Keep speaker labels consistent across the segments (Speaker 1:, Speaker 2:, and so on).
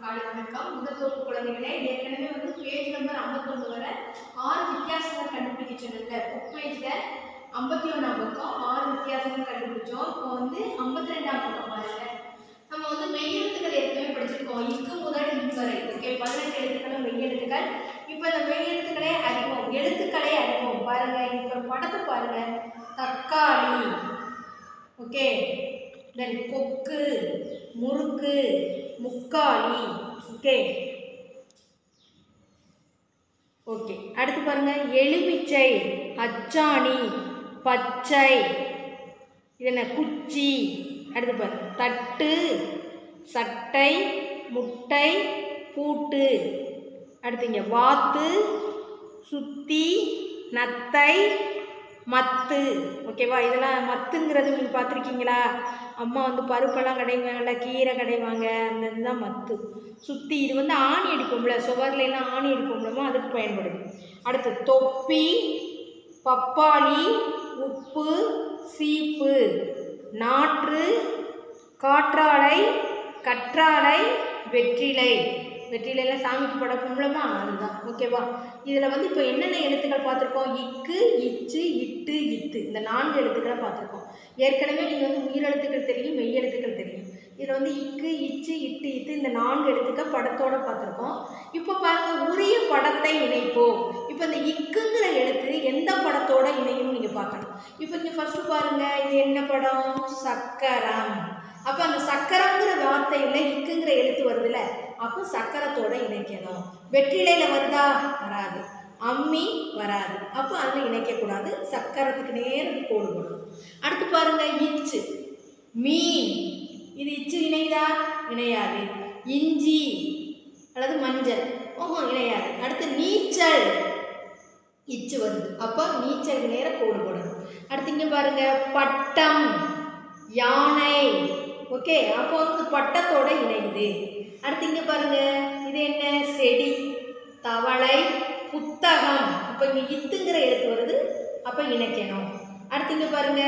Speaker 1: காலை வணக்கம் முதல் வகுப்பு குழந்தைகளே ஏற்கனவே வந்து பேஜ் நம்பர் 51 வரை ஆறு வித்தியாசங்கள் கண்டுபிடிக்க சொன்னதுல புக் பேஜில் ஐம்பத்தி ஒன்றாம் பக்கம் ஆறு வித்தியாசங்கள் கண்டுபிடிச்சோம் இப்போ வந்து ஐம்பத்தி ரெண்டாம் பக்கம் பாருங்க நம்ம வந்து மெய்யெழுத்துக்கள் ஏற்கனவே படிச்சிருக்கோம் இக்கு முதல் இன் வரை ஓகே பதினெட்டு எழுத்துக்களும் மெய்யெழுத்துக்கள் இப்போ இந்த மெய்யெழுத்துக்களே அறிவோம் எழுத்துக்களே அறிவோம் பாருங்க இப்போ படத்தை பாருங்க தக்காளி ஓகே தென் கொக்கு முறுக்கு முக்காலி ஓகே ஓகே அடுத்து பாருங்க எலுமிச்சை அச்சாணி பச்சை இது என்ன குச்சி அடுத்து பாருங்க தட்டு சட்டை முட்டை பூட்டு அடுத்து இங்கே வாத்து சுத்தி நத்தை மத்து ஓகேவா இதெல்லாம் மத்துங்கிறது நீங்கள் பார்த்துருக்கீங்களா அம்மா வந்து பருப்பெல்லாம் கடைவாங்கல்ல கீரை கடைவாங்க அந்த இதுதான் மத்து சுத்தி இது வந்து ஆணி அடிப்போம்ல சுவர்ல எல்லாம் ஆணி அடிப்போம்லமோ அதுக்கு பயன்படுது அடுத்து தொப்பி பப்பாளி உப்பு சீப்பு நாற்று காற்றாழை கற்றாழை வெற்றிலை வெற்றிலையெல்லாம் சாமிக்கு படைப்போம்லமா அதுதான் ஓகேவா இதில் வந்து இப்போ என்னென்ன எழுத்துக்கள் பார்த்துருக்கோம் இக்கு இச்சு இட்டு இத்து இந்த நான்கு எழுத்துக்களை பார்த்துருக்கோம் ஏற்கனவே நீங்கள் வந்து உயிரெழுத்துக்கள் தெரியும் மெய் எழுத்துக்கள் தெரியும் இதில் வந்து இக்கு இச்சு இட்டு இத்து இந்த நான்கு எழுத்துக்கள் படத்தோட பார்த்துருக்கோம் இப்போ பாருங்க உரிய படத்தை இணைப்போம் இப்போ இந்த இக்குங்கிற எழுத்து எந்த படத்தோட இணையும் நீங்கள் பார்க்கணும் இப்போ இங்கே ஃபர்ஸ்ட் பாருங்க இது என்ன படம் சக்கரம் அப்போ அந்த சக்கரங்கிற வார்த்தையில் இக்குங்கிற எழுத்து வருதுல்ல அப்போ சக்கரத்தோட இணைக்கணும் வெற்றிலையில வருதா வராது அம்மி வராது அப்போ அதில் இணைக்கக்கூடாது சக்கரத்துக்கு நேரம் கோடு போடணும் அடுத்து பாருங்க இச்சு மீன் இது இச்சு இணையுதா இணையாது இஞ்சி அல்லது மஞ்சள் ஓஹோ இணையாது அடுத்து நீச்சல் இச்சு வருது அப்போ நீச்சலுக்கு நேரம் கோடு போடணும் அடுத்து இங்கே பாருங்க பட்டம் யானை ஓகே அப்போ வந்து பட்டத்தோட இணையுது அடுத்து இங்கே பாருங்க இது என்ன செடி தவளை புத்தகம் அப்போ இங்கே இத்துங்கிற எழுத்து வருது அப்போ இணைக்கணும் அடுத்து இங்கே பாருங்க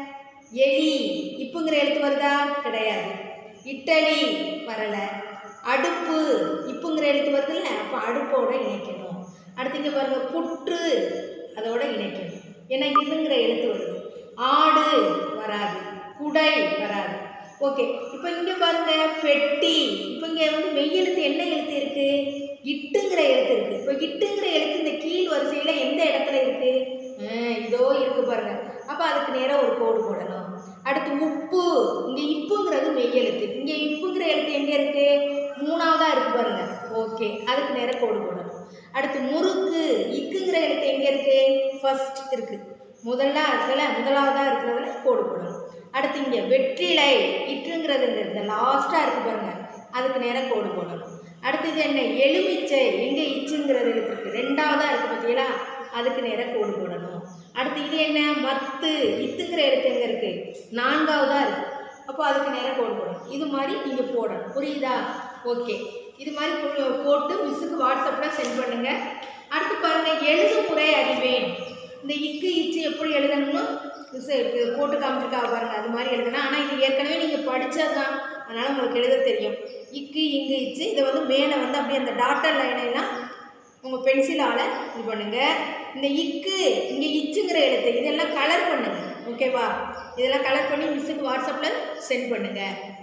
Speaker 1: எலி இப்புங்கிற எழுத்து வருதா கிடையாது இட்டலி வரலை அடுப்பு இப்புங்கிற எழுத்து வருதுல்ல அப்போ அடுப்போட இணைக்கணும் அடுத்து இங்கே பாருங்க புற்று அதோட இணைக்கணும் ஏன்னா இதுங்கிற எழுத்து வருது ஆடு வராது குடை வராது ஓகே இப்போ இங்கே பாருங்க பெட்டி இப்போ இங்கே வந்து மெய் எழுத்து என்ன எழுத்து இருக்கு இட்டுங்கிற எழுத்து இருக்கு இப்போ இட்டுங்கிற எழுத்து இந்த கீழ் வரிசையில் எந்த இடத்துல இருக்கு ஆ, இதோ இருக்கு பாருங்க அப்போ அதுக்கு நேராக ஒரு கோடு போடணும் அடுத்து உப்பு இங்கே இப்புங்கிறது மெய் எழுத்து இங்கே இப்புங்கிற எழுத்து எங்கே இருக்கு மூணாவதா இருக்கு பாருங்க ஓகே அதுக்கு நேராக கோடு போடணும் அடுத்து முறுக்கு இக்குங்கிற எழுத்து எங்கே இருக்கு ஃபர்ஸ்ட் இருக்கு முதல்ல இருக்குல்ல முதலாவதாக இருக்கிறதுல கோடு போடணும் அடுத்து இங்கே வெற்றிலை இட்டுங்கிறது இந்த- இந்த லாஸ்ட்டாக இருக்கு பாருங்க அதுக்கு நேராக கோடு போடணும் அடுத்தது என்ன எலுமிச்சை எங்கே இச்சுங்கிறது எழுத்து இருக்கு ரெண்டாவதாக இருக்கு பார்த்தீங்களா அதுக்கு நேராக கோடு போடணும் அடுத்து இது என்ன மத்து இத்துங்கிற எழுத்து எங்கே இருக்கு நான்காவதாக இருக்கு அப்போ அதுக்கு நேராக கோடு போடணும் இது மாதிரி நீங்கள் போடணும் புரியுதா ஓகே இது மாதிரி போ- போட்டு மிஸ்ஸுக்கு வாட்ஸ்அப்பில் சென்ட் பண்ணுங்க அடுத்து பாருங்க எழுதும் முறை அறிவேன் இந்த இக்கு இச்சு எப்படி எழுதணும்னு மிஸ் போட்டு காமிச்சிருக்கா பாருங்க அது மாதிரி எழுதணும் ஆனால் இது ஏற்கனவே நீங்கள் படித்தது தான் அதனால் உங்களுக்கு எழுத தெரியும் இக்கு இங்கு இச்சு இதை வந்து மேலே வந்து அப்படியே அந்த டாட்டர் லைனெல்லாம் உங்கள் பென்சிலால் இது பண்ணுங்க இந்த இக்கு இங்கே இச்சுங்கிற எழுத்து இதெல்லாம் கலர் பண்ணுங்க ஓகேவா இதெல்லாம் கலர் பண்ணி மிஸ்ஸுக்கு வாட்ஸ்அப்பில் சென்ட் பண்ணுங்க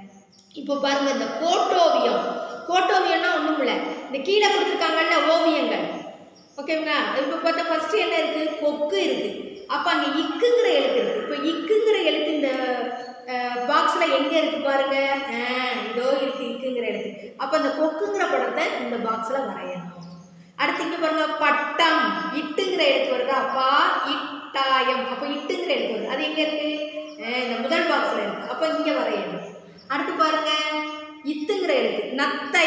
Speaker 1: இப்போ பாருங்க இந்த கோட்டோவியம் கோட்டோவியம்னா ஒன்றும் இல்லை இந்த கீழே கொடுத்துருக்காங்கல்ல ஓவியங்கள் ஓகேங்களா இப்போ பார்த்தா ஃபஸ்ட்டு என்ன இருக்குது கொக்கு இருக்குது அப்போ அங்கே இக்குங்கிற எழுத்து இருக்குது இப்போ இக்குங்கிற எழுத்து இந்த பாக்ஸில் எங்கே இருக்குது பாருங்க ஆ, இதோ இருக்குது இக்குங்கிற எழுத்து அப்போ அந்த கொக்குங்கிற படத்தை இந்த பாக்ஸில் வரையணும் அடுத்து இங்கே பாருங்க பட்டம் இட்டுங்கிற எழுத்து வருதா அப்பா இட்டாயம் அப்போ இட்டுங்கிற எழுத்து வருது அது எங்கே இருக்கு அஹ் இந்த முதல் பாக்ஸில் இருக்கு அப்போ இங்கே வரையணும் அடுத்து பாருங்க இத்துங்கிற எழுத்து நத்தை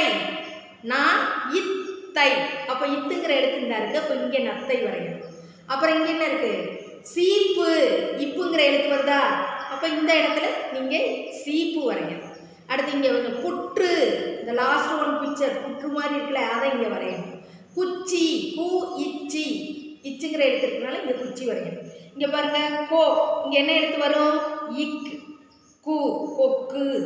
Speaker 1: நான் இத்தை அப்போ இத்துங்கிற எழுத்து இந்த இருக்கு அப்போ இங்கே நத்தை வரையணும் அப்புறம் இங்கே என்ன இருக்கு சீப்பு இப்புங்கிற எழுத்து வருதா அப்போ இந்த இடத்துல நீங்கள் சீப்பு வரையணும் அடுத்து இங்கே வந்து புற்று இந்த லாஸ்ட் ஒன் பிக்சர் புற்று மாதிரி இருக்குல்ல அதை இங்கே வரையணும் குச்சி பூ இச்சி இச்சுங்கிற எழுத்து இருக்கனால இங்கே குச்சி வரையணும் இங்கே பாருங்க கோ இங்கே என்ன எழுத்து வரும் இக் கு கொக்கு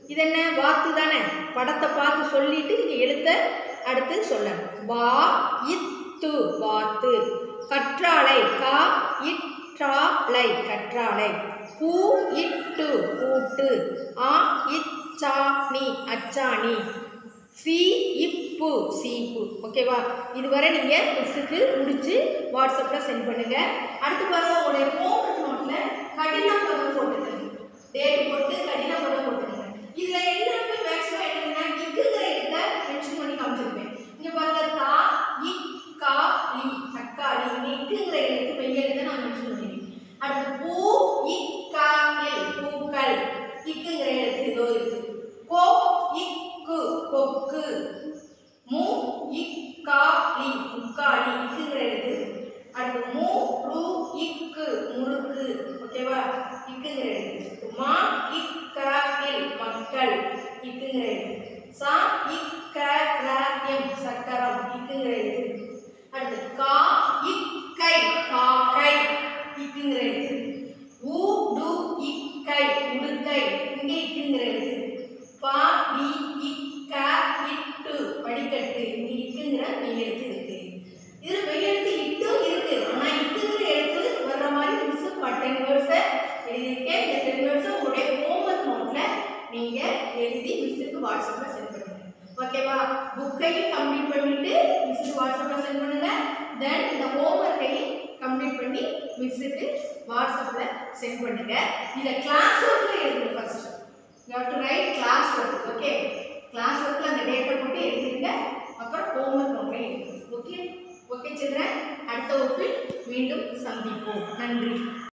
Speaker 1: இது என்ன வாத்து தானே படத்தை பார்த்து சொல்லிட்டு நீங்கள் எழுத்த அடுத்து சொல்லணும் வா இத்து வாத்து கற்றாழை கா இற்றாழை கற்றாழை பூ இட்டு பூட்டு ஆ இச்சாணி அச்சாணி சி இப்பு சீப்பு ஓகேவா இதுவரை நீங்கள் மிஸ்ஸுக்கு முடிச்சு வாட்ஸ்அப்பில் சென்ட் பண்ணுங்க அடுத்து பாருங்க உங்களுடைய ஹோம்ஒர்க் நோட்டில் கடின பதம் போட்டுக்கணும் டேட் போட்டு கடின பதம் போட்டுக்கணும் இதில் எல்லாமே மேக்ஸிமம் என்னன்னா இக்குங்கிற இடத்த மென்ஷன் பண்ணி காமிச்சிருப்பேன் இங்கே பாருங்க தா இ கா லி தக்காளி இங்கே இக்குங்கிற இடத்துக்கு மெய்யெழுத்த நான் மென்ஷன் பண்ணிருக்கேன் அடுத்து பூ இ கா இல் பூக்கள் இக்குங்கிற எழுத்து இதோ இருக்கு கோ இக்கு கொக்கு மு இக்கா லி முக்காலி இக்குங்கிற எழுத்து அடுத்து மு ரு இக்கு முறுக்கு ஓகேவா இக்குங்கிற எழுத்து மா இக்க இல் மக்கள் இக்குங்கிற எழுத்து சா இக்க ர எம் சக்கரம் இக்குங்கிற எழுத்து அடுத்து கா இக்கை காக்கை இக்குங்கிற எழுத்து ஊ டு இக்கை உடுக்கை இங்கே இக்குங்கிற எழுத்து பா டி இக்க இட்டு படிக்கட்டு இங்கே இக்குங்கிற மெய் எழுத்து இருக்கு இது மெய் எழுத்து இட்டும் இருக்கு ஆனா இக்குங்கிற எழுத்து வர்ற மாதிரி மிஸ் டென் வேர்ட்ஸை எழுதியிருக்கேன் இந்த டென் வேர்ட்ஸை உங்களுடைய ஹோம்ஒர்க் நோட்ல நீங்க எழுதி மிஸ்ஸுக்கு வாட்ஸ்அப்ல சென்ட் பண்ணுங்க ஓகேவா புக்கையும் கம்ப்ளீட் பண்ணிட்டு மிஸ்ஸுக்கு வாட்ஸ்அப்ல சென்ட் பண்ணுங்க தென் இந்த ஹோம்ஒர்க்கையும் கம்ப்ளீட் பண்ணி மிஸ்ஸுக்கு வாட்ஸ்அப்ல சென்ட் பண்ணுங்க இதை கிளாஸ் ஒர்க்ல எழுதுங்க first you how to write class work okay class ஒர்க்ல அந்த டேட்டை போட்டு எழுதிருங்க அப்புறம் ஹோம்ஒர்க் நோட்டை எழுதுங்க ஓகே ஓகே சில்ட்ரன் அடுத்த வகுப்பில் மீண்டும் சந்திப்போம் நன்றி